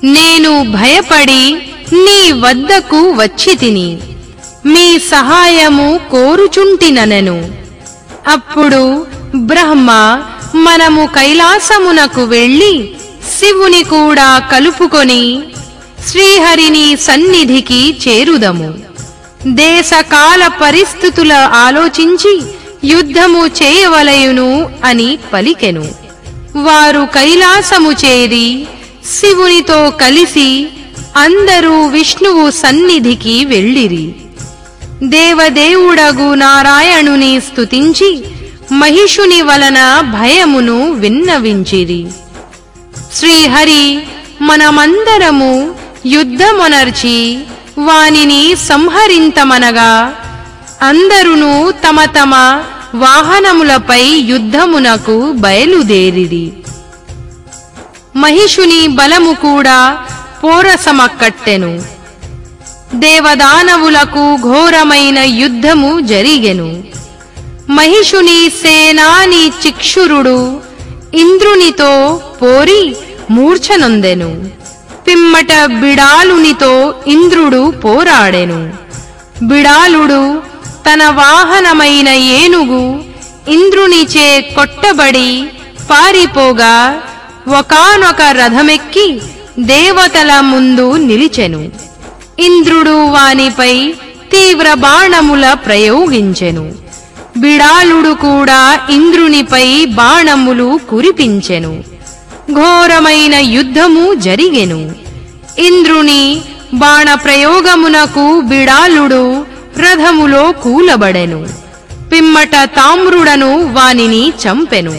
నేను భయపడి నీ వద్దకు వచ్చి తిని మీ సహాయము కోరుచుంటిననెను అప్పుడు బ్రహ్మ మనము కైలాసమునకు వెళ్ళి శివుని కూడా కలుపుకొని శ్రీహరిని సన్నిధికి చేరుదము దేశకాల పరిస్థితుల ఆలోచించి యుద్ధము చేయవలయును అని పలికెను వారు కైలాసము చేరి శివునితో కలిసి అందరూ విష్ణువు సన్నిధికి వెళ్ళిరి దేవదేవుడగు నారాయణుని స్తుతించి మహిషుని వలన భయమును విన్నవించిరి శ్రీహరి మనమందరము యుద్ధమొనర్చి వానిని సంహరింతమనగా అందరును తమ తమ వాహనములపై యుద్ధమునకు బయలుదేరిరి మహిషుని బలము కూడా పోరసమక్కట్టెను దేవదానవులకు ఘోరమైన యుద్ధము జరిగెను మహిషుని సేనాని చిక్షురుడు ఇంద్రునితో పోరి మూర్ఛనొందెను పిమ్మట బిడాలునితో ఇంద్రుడు పోరాడెను బిడాలుడు తన వాహనమైన ఏనుగు ఇంద్రునిచే కొట్టబడి పారిపోగా ఒకానొక రథమెక్కి దేవతల ముందు నిలిచెను ఇంద్రుడు వానిపై తీవ్ర బాణముల ప్రయోగించెను బిడాలుడు కూడా ఇంద్రునిపై బాణములు కురిపించెను ఘోరమైన యుద్ధము జరిగెను ఇంద్రుని బాణ ప్రయోగమునకు బిడాలుడు రథములో కూలబడెను పిమ్మట తామ్రుడను వానిని చంపెను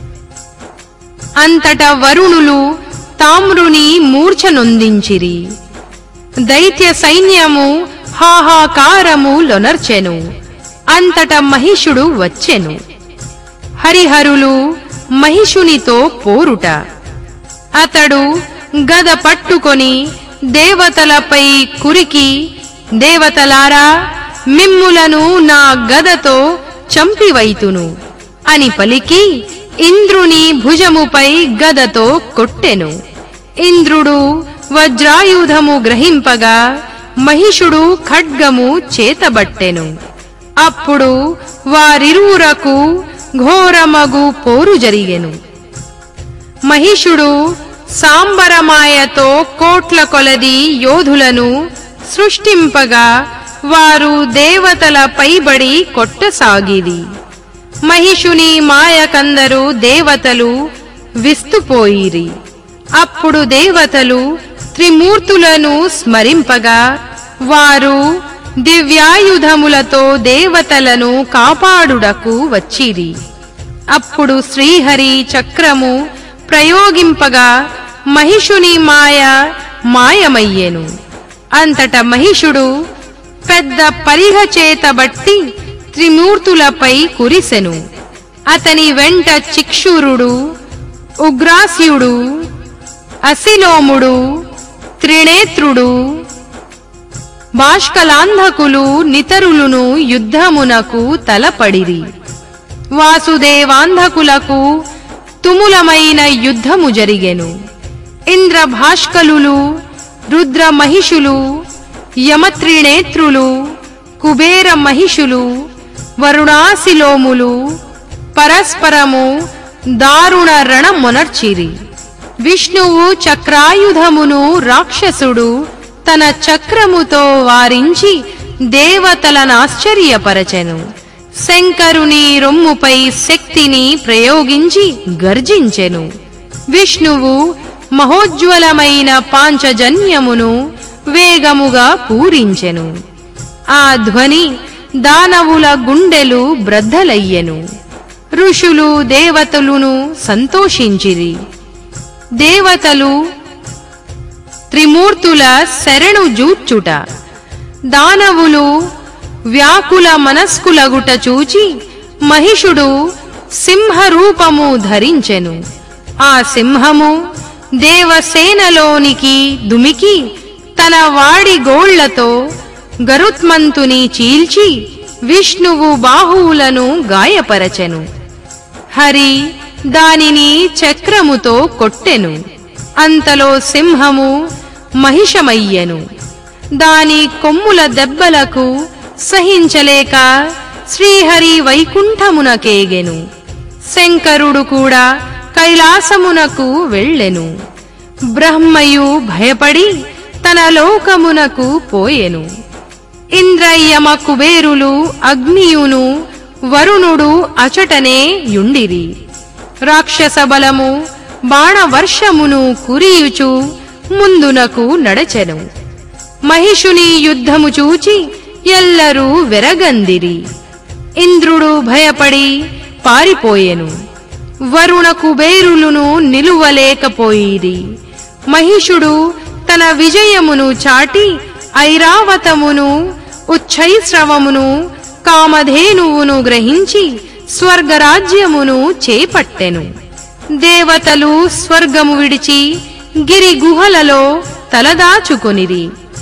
అంతట వరుణులు తామ్రుని మూర్ఛనొందించిరి దైత్య సైన్యము హాహాకారము లొనర్చెను అంతట మహిషుడు వచ్చెను హరిహరులు మహిషునితో పోరుట అతడు గద పట్టుకొని దేవతలపై కురికి దేవతలారా మిమ్ములను నా గదతో చంపివైతును అని పలికి ఇంద్రుని భుజముపై గదతో కొట్టెను ఇంద్రుడు వజ్రాయుధము గ్రహింపగా మహిషుడు ఖడ్గము చేతబట్టెను అప్పుడు వారిరువురకు ఘోరమగు పోరు జరిగెను మహిషుడు సాంబరమాయతో కోట్ల కొలది యోధులను సృష్టింపగా వారు దేవతల పైబడి కొట్టసాగిరి మహిషుని మాయకందరు దేవతలు విస్తుపోయిరి అప్పుడు దేవతలు త్రిమూర్తులను స్మరింపగా వారు దివ్యాయుధములతో దేవతలను కాపాడుటకు వచ్చిరి అప్పుడు శ్రీహరి చక్రము ప్రయోగింపగా మహిషుని మాయ మాయమయ్యెను అంతట మహిషుడు పెద్ద పరిహ చేతబట్టి త్రిమూర్తులపై కురిసెను అతని వెంట చిక్షురుడు ఉగ్రాస్యుడు అసిలోముడు త్రినేత్రుడు బాష్కలాంధకులు నితరులును యుద్ధమునకు తలపడిరి వాసుదేవాంధకులకు తుములమైన యుద్ధము జరిగెను ఇంద్ర భాష్కలులు రుద్ర మహిషులు యమత్రినేత్రులు కుబేర మహిషులు వరుణాశిలోములు పరస్పరము దారుణ రణమొనర్చిరి విష్ణువు చక్రాయుధమును రాక్షసుడు తన చక్రముతో వారించి దేవతలనాశ్చర్యపరచెను శంకరుని రొమ్ముపై శక్తిని ప్రయోగించి గర్జించెను విష్ణువు మహోజ్వలమైన పాంచజన్యమును వేగముగా పూరించెను ఆ ధ్వని దానవుల గుండెలు బ్రద్దలయ్యెను ఋషులు దేవతలును సంతోషించిరి దేవతలు త్రిమూర్తుల శరణు జూచుట దానవులు వ్యాకుల మనస్కులగుట చూచి మహిషుడు సింహరూపము ధరించెను ఆ సింహము దేవసేనలోనికి దుమికి తన వాడి గోళ్లతో గరుత్మంతుని చీల్చి విష్ణువు బాహువులను గాయపరచెను హరి దానిని చక్రముతో కొట్టెను అంతలో సింహము మహిషమయ్యెను దాని కొమ్ముల దెబ్బలకు సహించలేక శ్రీహరి వైకుంఠమునకేగెను శంకరుడు కూడా కైలాసమునకు వెళ్ళెను బ్రహ్మయు భయపడి తన లోకమునకు పోయెను ఇంద్రయ్యమ కుబేరులు అగ్నియును వరుణుడు అచటనే యుండిరి రాక్షస బలము బాణవర్షమును కురియుచు ముందునకు నడచెను మహిషుని యుద్ధము చూచి ఎల్లరూ వెరగందిరి ఇంద్రుడు భయపడి పారిపోయెను వరుణ కుబేరులును నిలువలేకపోయిరి మహిషుడు తన విజయమును చాటి ఐరావతమును ఉచ్చైశ్రవమును కామధేనువును గ్రహించి స్వర్గరాజ్యమును చేపట్టెను దేవతలు స్వర్గము విడిచి గిరి గుహలలో తలదాచుకొనిరి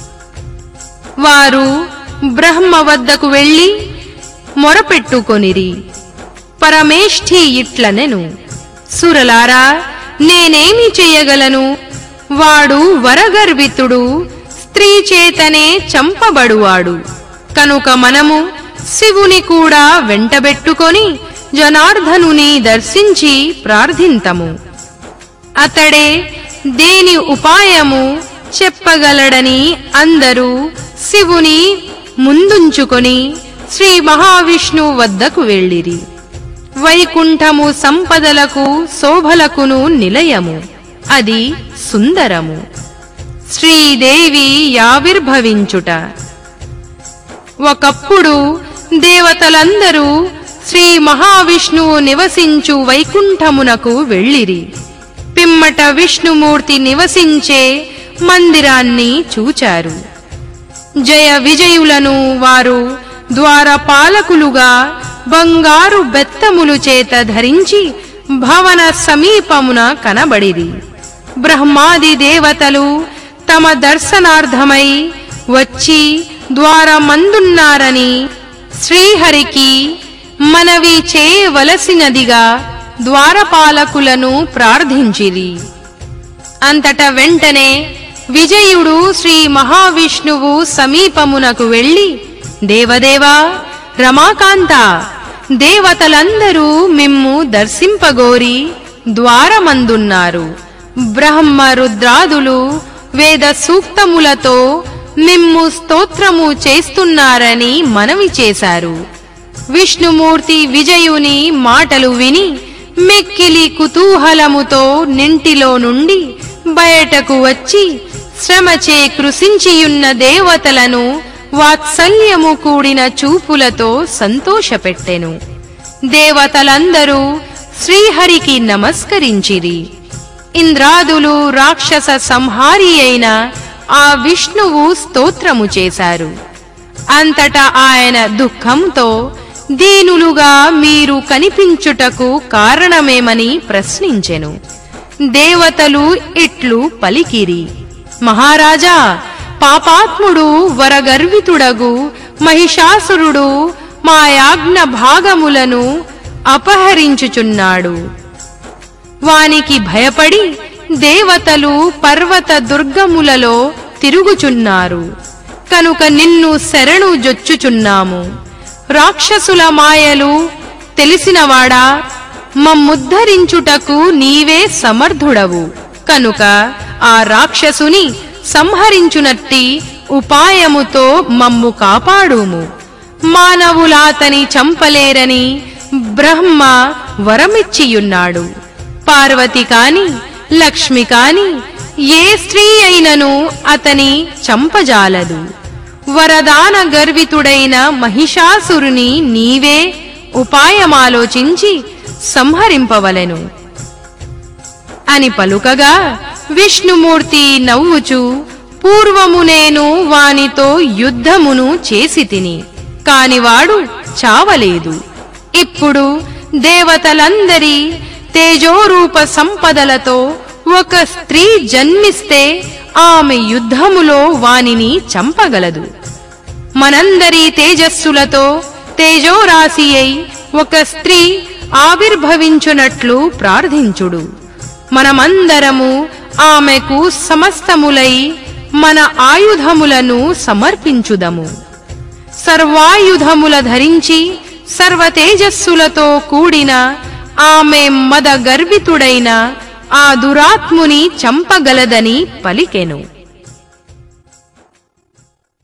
వారు బ్రహ్మ వద్దకు వెళ్ళి మొరపెట్టుకొనిరి పరమేష్ఠి ఇట్లనెను సురలారా నేనేమి చెయ్యగలను వాడు వరగర్వితుడు స్త్రీ చేతనే చంపబడువాడు కనుక మనము శివుని కూడా వెంటబెట్టుకొని జనార్దనుని దర్శించి ప్రార్థింతము అతడే దేని ఉపాయము చెప్పగలడని అందరూ శివుని ముందుంచుకొని శ్రీ మహావిష్ణు వద్దకు వెళ్ళిరి వైకుంఠము సంపదలకు శోభలకును నిలయము అది సుందరము శ్రీదేవి యావిర్భవించుట ఒకప్పుడు దేవతలందరూ శ్రీ మహావిష్ణువు నివసించు వైకుంఠమునకు వెళ్ళిరి పిమ్మట విష్ణుమూర్తి నివసించే మందిరాన్ని చూచారు జయ విజయులను వారు ద్వారపాలకులుగా బంగారు బెత్తములు చేత ధరించి భవన సమీపమున కనబడిరి బ్రహ్మాది దేవతలు తమ దర్శనార్థమై వచ్చి ద్వారమందున్నారని శ్రీహరికి మనవి చేయవలసినదిగా ద్వారపాలకులను ప్రార్థించిరి అంతట వెంటనే విజయుడు శ్రీ మహావిష్ణువు సమీపమునకు వెళ్ళి దేవదేవా రమాకాంత దేవతలందరూ మిమ్ము దర్శింపగోరి ద్వారమందున్నారు బ్రహ్మ రుద్రాదులు వేద సూక్తములతో మిమ్ము స్తోత్రము చేస్తున్నారని మనవి చేశారు విష్ణుమూర్తి విజయుని మాటలు విని మెక్కిలి కుతూహలముతో నింటిలో నుండి బయటకు వచ్చి శ్రమచే కృషించియున్న దేవతలను వాత్సల్యము కూడిన చూపులతో సంతోషపెట్టెను దేవతలందరూ శ్రీహరికి నమస్కరించిరి ఇంద్రాదులు రాక్షస సంహారి అయిన ఆ విష్ణువు స్తోత్రము చేశారు అంతటా ఆయన దుఃఖంతో దీనులుగా మీరు కనిపించుటకు కారణమేమని ప్రశ్నించెను దేవతలు ఇట్లు పలికిరి మహారాజా పాపాత్ముడు వరగర్వితుడగు మహిషాసురుడు మా యాజ్ఞ భాగములను అపహరించుచున్నాడు వానికి భయపడి దేవతలు పర్వత దుర్గములలో తిరుగుచున్నారు కనుక నిన్ను శరణు జొచ్చుచున్నాము రాక్షసుల మాయలు తెలిసినవాడా మమ్ముద్ధరించుటకు నీవే సమర్థుడవు కనుక ఆ రాక్షసుని సంహరించునట్టి ఉపాయముతో మమ్ము కాపాడుము మానవులాతని చంపలేరని బ్రహ్మ వరమిచ్చియున్నాడు పార్వతి కాని లక్ష్మి కాని ఏ స్త్రీ అయినను అతని చంపజాలదు వరదాన గర్వితుడైన మహిషాసురుని నీవే ఉపాయమాలోచించి సంహరింపవలెను అని పలుకగా విష్ణుమూర్తి నవ్వుచు పూర్వము నేను వానితో యుద్ధమును చేసి తిని కానివాడు చావలేదు ఇప్పుడు దేవతలందరి తేజోరూప సంపదలతో ఒక స్త్రీ జన్మిస్తే ఆమె యుద్ధములో వానిని చంపగలదు మనందరి తేజస్సులతో తేజోరాశి అయి ఒక స్త్రీ ఆవిర్భవించునట్లు ప్రార్థించుడు మనమందరము ఆమెకు సమస్తములై మన ఆయుధములను సమర్పించుదము సర్వాయుధముల ధరించి సర్వతేజస్సులతో కూడిన ఆమె మద గర్వితుడైన ఆ దురాత్ముని చంపగలదని పలికెను